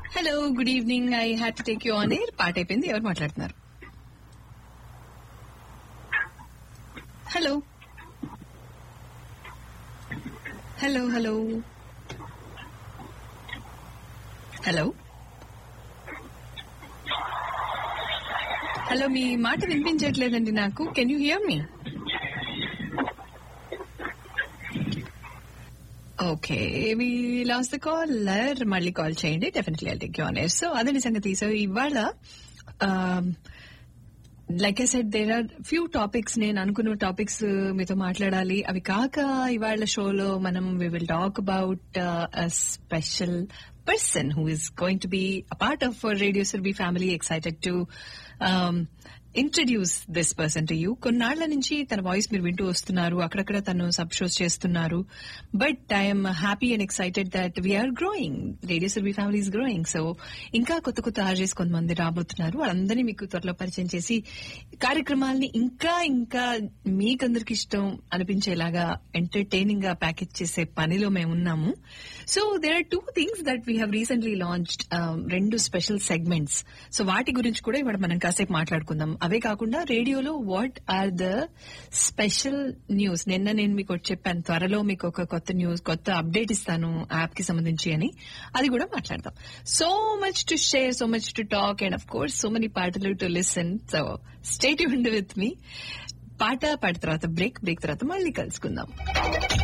hello good evening I had to take you on air పాట అయిపోయింది ఎవరు మాట్లాడుతున్నారు hello hello hello hello hello మీ మాట వినిపించట్లేదండి నాకు can you hear me okay we lost the caller మళ్ళీ కాల్ చేయండి definitely I take you on air so అదే సంగతి సో ఇవాళ like I said there are few topics నేను అనుకున్న టాపిక్స్ మీతో మాట్లాడాలి అవి కాక ఇవాళ షోలో మనం we will talk about special person who is going to be a part of radio Surabhi family excited to introduce this person to you కొన్నాళ్ల నుంచి తన వాయిస్ మీరు వింటూ వస్తున్నారు అక్కడక్కడ తను సబ్ షోస్ చేస్తున్నారు but I'm happy and excited that we're growing radio Surabhi family is growing so ఇంకా కొత్త కొత్త ఆర్జెస్ కొంతమంది రాబోతున్నారు వాళ్ళందరినీ మీకు త్వరలో పరిచయం చేసి కార్యక్రమాల్ని ఇంకా ఇంకా మీకందరికి ఇష్టం అనిపించేలాగా ఎంటర్టైనింగ్ గా ప్యాకేజ్ చేసే పనిలో మేము ఉన్నాము so there are two things that we have recently launched రెండు స్పెషల్ సెగ్మెంట్స్ సో వాటి గురించి కూడా ఇవాళ మనం కాసేపు మాట్లాడుకుందాం అవే కాకుండా రేడియోలో what are the special news నిన్న నేను మీకు ఒకటి చెప్పాను త్వరలో మీకు ఒక కొత్త న్యూస్ కొత్త అప్డేట్ ఇస్తాను యాప్ కి సంబంధించి అని అది కూడా మాట్లాడదాం so much to share so much to talk and of course so many పాటలు to listen so stay with me పాట పాట తర్వాత బ్రేక్ బ్రేక్ తర్వాత మళ్ళీ కలుసుకుందాం